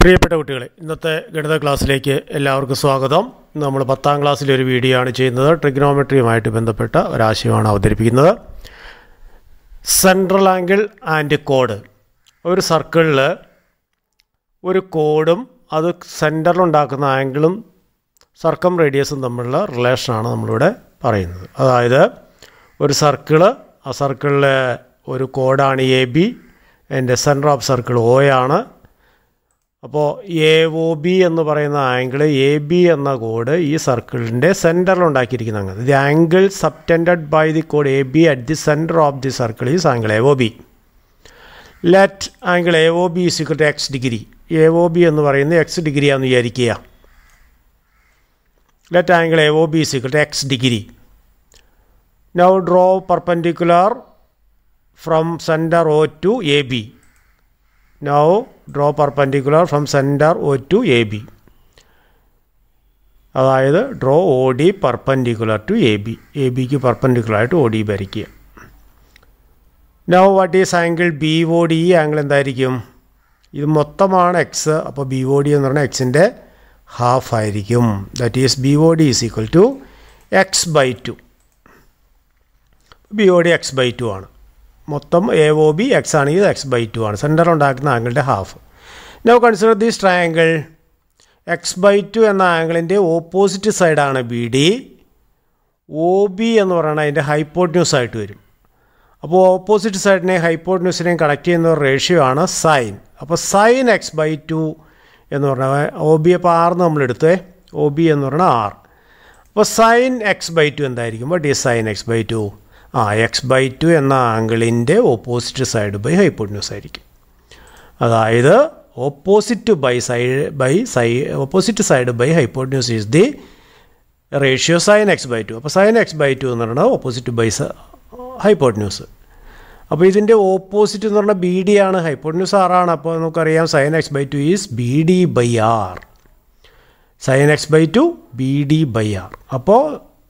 പ്രിയപ്പെട്ട കുട്ടികളെ ഇന്നത്തെ ഗണിത ക്ലാസ്സിലേക്ക് എല്ലാവർക്കും സ്വാഗതം ഇന്ന് നമ്മൾ പത്താം ക്ലാസ്സിലെ ഒരു വീഡിയോ ആണ് ചെയ്യുന്നത് ട്രിഗ്നോമെട്രിയുമായിട്ട് ബന്ധപ്പെട്ട ഒരാശയമാണ് അവതരിപ്പിക്കുന്നത് സെൻട്രൽ ആംഗിൾ ആൻഡ് കോഡ് ഒരു സർക്കിളിൽ ഒരു കോഡും അത് സെൻറ്ററിലുണ്ടാക്കുന്ന ആംഗിളും സർക്കം റേഡിയസും തമ്മിലുള്ള റിലേഷനാണ് നമ്മളിവിടെ പറയുന്നത് അതായത് ഒരു സർക്കിള് ആ സർക്കിളിലെ ഒരു കോഡാണ് എ ബി എൻ്റെ സെൻറ്റർ ഓഫ് സർക്കിൾ ഒ ആണ് അപ്പോൾ എ ഒ ബി എന്ന് പറയുന്ന ആംഗിൾ എ ബി എന്ന കോഡ് ഈ സർക്കിളിൻ്റെ സെൻറ്ററിൽ ഉണ്ടാക്കിയിരിക്കുന്ന angle the angle subtended by the കോഡ് A B at the centre of the circle is angle A O B let angle A O B is two X degree A O B എന്ന് പറയുന്നത് X ഡിഗ്രിയാണെന്ന് വിചാരിക്കുക let angle A O B is two X degree now draw perpendicular from centre O to A B now draw perpendicular from center O to AB അതായത് draw O D perpendicular to A B A ബിക്ക് പെർപ്പൻഡിക്കുലറായിട്ട് O D വരയ്ക്കുക now what is angle B O D ഈ ആംഗിൾ എന്തായിരിക്കും ഇത് മൊത്തമാണ് X അപ്പോൾ ബി ഒ ഡി എന്ന് പറഞ്ഞാൽ എക്സിൻ്റെ ഹാഫ് ആയിരിക്കും that is B O D is equal to X by two B O D X by two ആണ് മൊത്തം എ ഒ ബി എക്സ് ആണെങ്കിൽ എക്സ് ബൈ ടു ആണ് സെൻറ്റർ ഉണ്ടാക്കുന്ന ആംഗിളിൻ്റെ half now consider this triangle X by two എന്ന ആംഗിളിൻ്റെ opposite സൈഡാണ് B D O B എന്ന് പറയുന്നത് അതിൻ്റെ ഹൈപ്പോട്ട്ന്യൂസ് ആയിട്ട് വരും അപ്പോൾ ഓപ്പോസിറ്റ് സൈഡിനെയും ഹൈപ്പോട്ട്ന്യൂസിനെയും കണക്ട് ചെയ്യുന്ന ഒരു റേഷ്യോ ആണ് സൈൻ അപ്പോൾ സൈൻ എക്സ് ബൈ ടു എന്ന് പറഞ്ഞാൽ ഒ ബി അപ്പോൾ ആറിന് നമ്മൾ എടുത്തേ ഒ ബി എന്ന് പറഞ്ഞാൽ ആർ അപ്പോൾ സൈൻ എക്സ് ബൈ ടു എന്തായിരിക്കും what is sine X by two ആ എക്സ് ബൈ ടു എന്ന ആംഗിളിൻ്റെ ഓപ്പോസിറ്റ് സൈഡ് ബൈ ഹൈപ്പോട്ട്ന്യൂസ് ആയിരിക്കും അതായത് opposite by side by side opposite side by hypotenuse is the ratio sine X by two അപ്പോൾ sine X by two എന്ന് പറയുന്നത് opposite by hypotenuse അപ്പോൾ ഇതിൻ്റെ ഓപ്പോസിറ്റ് എന്ന് പറഞ്ഞാൽ ബി ഡി ആണ് ഹൈപ്പോട്ട്ന്യൂസ് ആറാണ് അപ്പോൾ നമുക്കറിയാം sine X by two is B D by R sine X by two B D by R അപ്പോൾ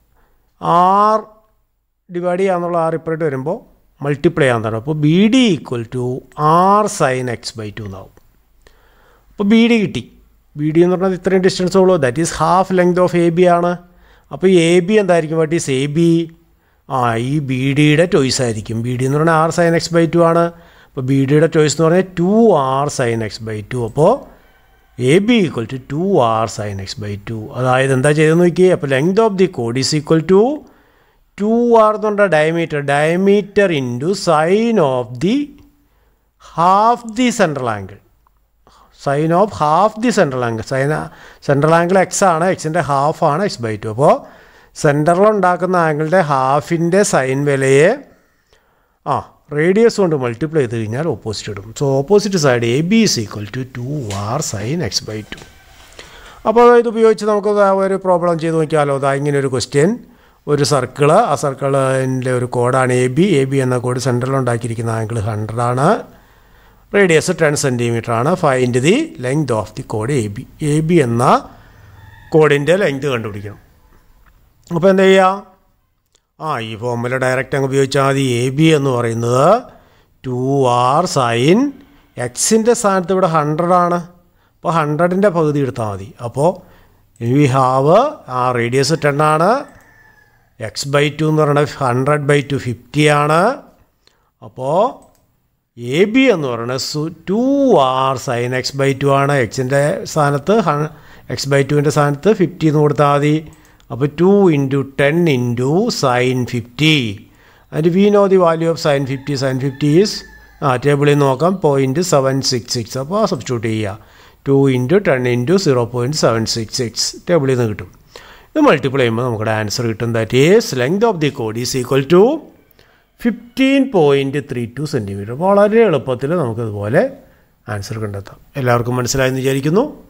ആർ ഡിവൈഡ് ചെയ്യാന്നുള്ള ആർ ഇപ്പറേറ്റ് വരുമ്പോൾ മൾട്ടിപ്ലൈ ചെയ്യാൻ തരണം അപ്പോൾ B D equal to R sine X by two എന്നാവും അപ്പോൾ ബി ഡി കിട്ടി ബി ഡി എന്ന് പറഞ്ഞാൽ ഇത്രയും ഡിസ്റ്റൻസ് ഉള്ളൂ that is half length of A B ആണ് അപ്പോൾ എ ബി എന്തായിരിക്കും വാട്ട് ഈസ് എ ബി ആ ഈ ബി ഡിയുടെ ചോയ്സ് ആയിരിക്കും ബി ഡി എന്ന് പറഞ്ഞാൽ R sine X by two ആണ് അപ്പോൾ ബി ഡിയുടെ ചോയ്സ് എന്ന് പറഞ്ഞാൽ two R sine X by two അപ്പോൾ A B equal to two R sine X by two അതായത് എന്താ ചെയ്തെന്ന് നോക്കിയേ അപ്പോൾ ലെങ്ത് ഓഫ് ദി കോഡ് is equal to two R എന്ന് പറഞ്ഞ diameter diameter into sine of the half the central angle sine of half the central angle sine central angle X ആണ് എക്സിൻ്റെ ഹാഫ് ആണ് എക്സ് ബൈ ടു അപ്പോൾ സെൻറ്ററിൽ ഉണ്ടാക്കുന്ന ആംഗിളിൻ്റെ ഹാഫിൻ്റെ sign വിലയെ ആ റേഡിയസ് കൊണ്ട് മൾട്ടിപ്ലൈ ചെയ്ത് കഴിഞ്ഞാൽ ഓപ്പോസിറ്റ് ഇടും so opposite side A B is equal to two R sine X by two അപ്പോൾ ഇത് ഉപയോഗിച്ച് നമുക്ക് ഒരു പ്രോബ്ലം ചെയ്ത് നോക്കിയാലോ അതാ ഇങ്ങനെ ഒരു ക്വസ്റ്റ്യൻ ഒരു സർക്കിള് ആ സർക്കിളിൻ്റെ ഒരു കോഡാണ് എ ബി എ ബി എന്ന കോഡ് സെൻറ്ററിൽ ഉണ്ടാക്കിയിരിക്കുന്ന ആംഗിൾ ഹൺഡ്രഡ് ആണ് റേഡിയസ് ടെൻ സെൻറ്റിമീറ്റർ ആണ് find the length of the കോഡ് എ ബി എ ബി എന്ന കോഡിൻ്റെ ലെങ്ത് കണ്ടുപിടിക്കണം അപ്പോൾ എന്താ ചെയ്യുക ആ ഈ ഫോമുല ഡയറക്റ്റ് അങ്ങ് ഉപയോഗിച്ചാൽ മതി എ ബി എന്ന് പറയുന്നത് ടു ആർ സൈൻ എക്സിൻ്റെ സ്ഥാനത്ത് ഇവിടെ ഹൺഡ്രഡ് ആണ് അപ്പോൾ ഹൺഡ്രഡിൻ്റെ പകുതി എടുത്താൽ മതി അപ്പോൾ വി ഹാവ് ആ റേഡിയസ് ടെൻ ആണ് എക്സ് ബൈ ടു എന്ന് പറയുന്നത് ഹൺഡ്രഡ് ബൈ ടു ഫിഫ്റ്റി ആണ് അപ്പോൾ എ ബി എന്ന് പറയുന്നത് two R sine X by two ആണ് എക്സിൻ്റെ സ്ഥാനത്ത് എക്സ് ബൈ ടുവിൻ്റെ സ്ഥാനത്ത് ഫിഫ്റ്റി എന്ന് കൊടുത്താൽ മതി അപ്പോൾ two into ten into sine fifty അതിൻ്റെ we know the value of sine fifty sine fifty is ആ ടേബിളിൽ നോക്കാം പോയിൻറ്റ് സെവൻ സിക്സ് സിക്സ് അപ്പോൾ സബ്സ്റ്റിറ്റ്യൂട്ട് ചെയ്യുക two into ten into zero point seven six six ടേബിളിൽ നിന്ന് കിട്ടും ഇത് മൾട്ടിപ്ലൈ ചെയ്യുമ്പോൾ നമ്മുടെ ആൻസർ കിട്ടും that is length of the കോഡ് is equal to fifteen point three two centimetre വളരെ എളുപ്പത്തിൽ നമുക്കതുപോലെ ആൻസർ കണ്ടെത്താം എല്ലാവർക്കും മനസ്സിലായെന്ന് വിചാരിക്കുന്നു